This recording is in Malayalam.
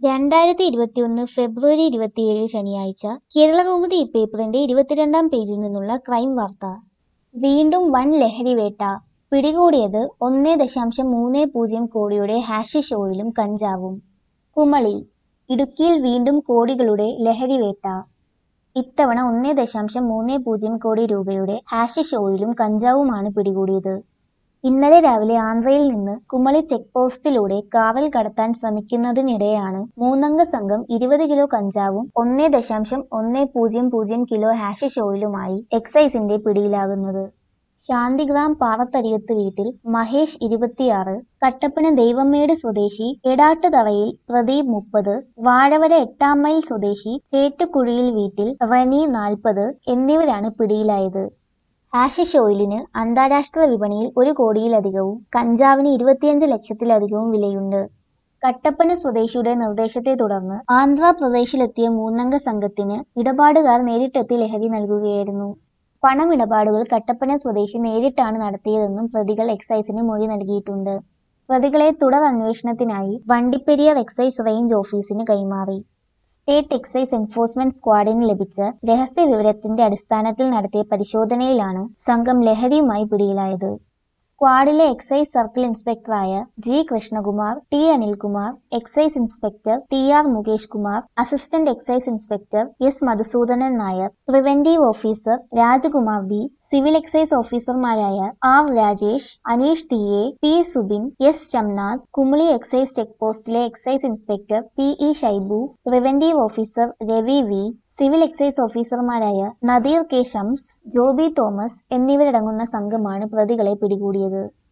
രണ്ടായിരത്തി ഇരുപത്തിയൊന്ന് ഫെബ്രുവരി ഇരുപത്തിയേഴ് ശനിയാഴ്ച കേരളകൗമുദി പേപ്പറിന്റെ ഇരുപത്തിരണ്ടാം പേജിൽ നിന്നുള്ള ക്രൈം വാർത്ത വീണ്ടും വൻ ലഹരിവേട്ട പിടികൂടിയത് ഒന്നേ ദശാംശം മൂന്ന് പൂജ്യം കോടിയുടെ ഹാഷിഷ് ഓയിലും കഞ്ചാവും കുമളി ഇടുക്കിയിൽ വീണ്ടും കോടികളുടെ ലഹരിവേട്ട ഇത്തവണ ഒന്നേ ദശാംശം മൂന്ന് പൂജ്യം കോടി രൂപയുടെ ഹാഷിഷ് ഓയിലും കഞ്ചാവുമാണ് പിടികൂടിയത് ഇന്നലെ രാവിലെ ആന്ധ്രയിൽ നിന്ന് കുമളി ചെക്ക് പോസ്റ്റിലൂടെ കാറിൽ കടത്താൻ ശ്രമിക്കുന്നതിനിടെയാണ് മൂന്നംഗ സംഘം ഇരുപത് കിലോ കഞ്ചാവും ഒന്നേ ദശാംശം ഒന്ന് പൂജ്യം പൂജ്യം കിലോ ഹാഷിഷ് ഓയിലുമായി എക്സൈസിന്റെ പിടിയിലാകുന്നത് ശാന്തിഗ്രാം പാറത്തരിയത്ത് വീട്ടിൽ മഹേഷ് ഇരുപത്തിയാറ് കട്ടപ്പന ദൈവമേട് സ്വദേശി എടാട്ടുതറയിൽ പ്രദീപ് മുപ്പത് വാഴവര എട്ടാം മൈൽ സ്വദേശി ചേറ്റുകുഴിയിൽ വീട്ടിൽ റനി നാൽപ്പത് എന്നിവരാണ് പിടിയിലായത് ഹാഷിഷ് ഓയിലിന് അന്താരാഷ്ട്ര വിപണിയിൽ ഒരു കോടിയിലധികവും കഞ്ചാവിന് ഇരുപത്തിയഞ്ച് ലക്ഷത്തിലധികവും വിലയുണ്ട് കട്ടപ്പന സ്വദേശിയുടെ നിർദ്ദേശത്തെ തുടർന്ന് ആന്ധ്രാപ്രദേശിലെത്തിയ മൂന്നംഗ സംഘത്തിന് ഇടപാടുകാർ നേരിട്ടെത്തി ലഹരി നൽകുകയായിരുന്നു പണമിടപാടുകൾ കട്ടപ്പന സ്വദേശി നേരിട്ടാണ് നടത്തിയതെന്നും പ്രതികൾ എക്സൈസിന് മൊഴി നൽകിയിട്ടുണ്ട് പ്രതികളെ തുടർ അന്വേഷണത്തിനായി വണ്ടിപ്പെരിയാർ എക്സൈസ് റേഞ്ച് ഓഫീസിന് കൈമാറി സ്റ്റേറ്റ് എക്സൈസ് എൻഫോഴ്സ്മെന്റ് സ്ക്വാഡിന് ലഭിച്ച രഹസ്യ വിവരത്തിന്റെ അടിസ്ഥാനത്തിൽ നടത്തിയ പരിശോധനയിലാണ് സംഘം ലഹരിയുമായി പിടിയിലായത് സ്ക്വാഡിലെ എക്സൈസ് സർക്കിൾ ഇൻസ്പെക്ടറായ G Krishnakumar T Anilkumar excise inspector T R Mukesh Kumar assistant excise inspector S Madhusoodanan Nair preventive officer Rajkumar B civil excise ഓഫീസർമാരായ R Rajesh Aneesh T A P Subin S Shamnath Kumily excise check പോസ്റ്റിലെ excise inspector P E Shaibu preventive officer Ravi V civil excise ഓഫീസർമാരായ നദീർ കെ ഷംസ് ജോബി തോമസ് എന്നിവരടങ്ങുന്ന സംഘമാണ് പ്രതികളെ പിടികൂടിയത്